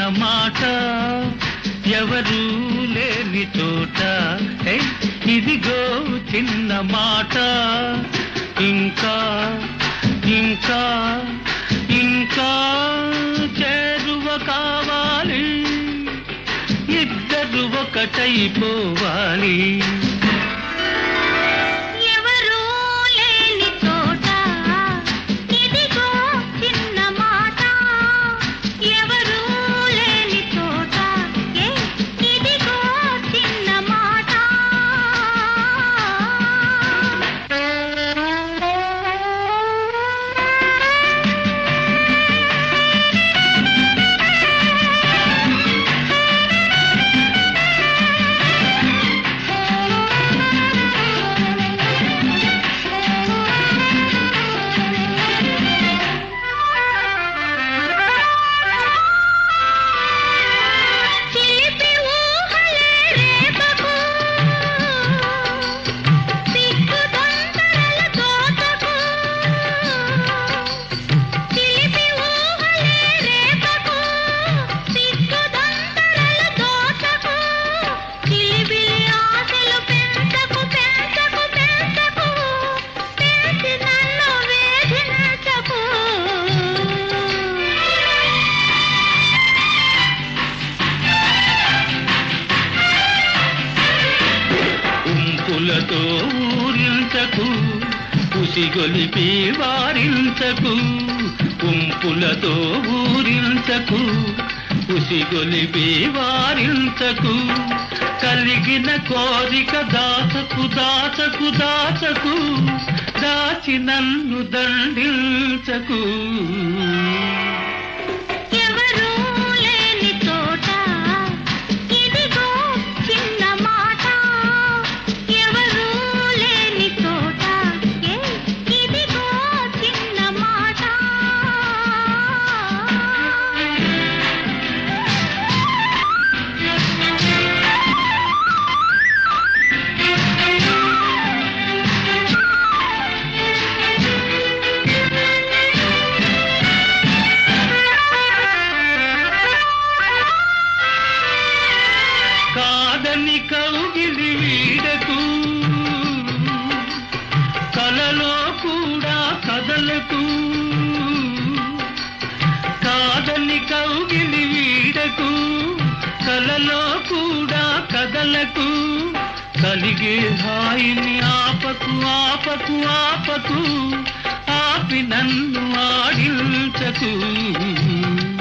మాట ఎవరు లేని చోట హే, ఇదిగో చిన్న మాట ఇంకా ఇంకా ఇంకా చేరువ కావాలి ఇద్దరు ఒకటైపోవాలి ఎవరూ లేని చోట ఇదిగో చిన్న మాట ఎవరూ లేని చోట ఏ ఇదిగో చిన్న మాట చిలిపి ఊహలే రేపకు సిగ్గు తొందరల తోటకు చిలిపి ఊహలే రేపకు సిగ్గు తొందరల తోటకు చిలిబిలి ఆశలు పెంచకు పెంచకు పెంచకు పెంచి నన్ను వేధించకు ఉంపులతో ఊరించకు ఉసిగొలిపి వారించకు ఉంపులతో ఊరించకు ఉసిగొలిపి వారించకు కలిగిన కోరిక దాచకు దాచకు దాచకు దాచి నన్ను దండించకు ఎవరూ లేని చోట ఇదిగో చిన్న మాట ఎవరూ లేని చోట ఏ ఇదిగో చిన్న మాట కాదని కౌగిలి వీడకు కలలో కూడా కదలకు కాదని కౌగిలి వీడకు కలలో కూడా కదలకు కలిగే హాయిని ఆపకు ఆపకు ఆపకు ఆపి నన్ను ఆడించకు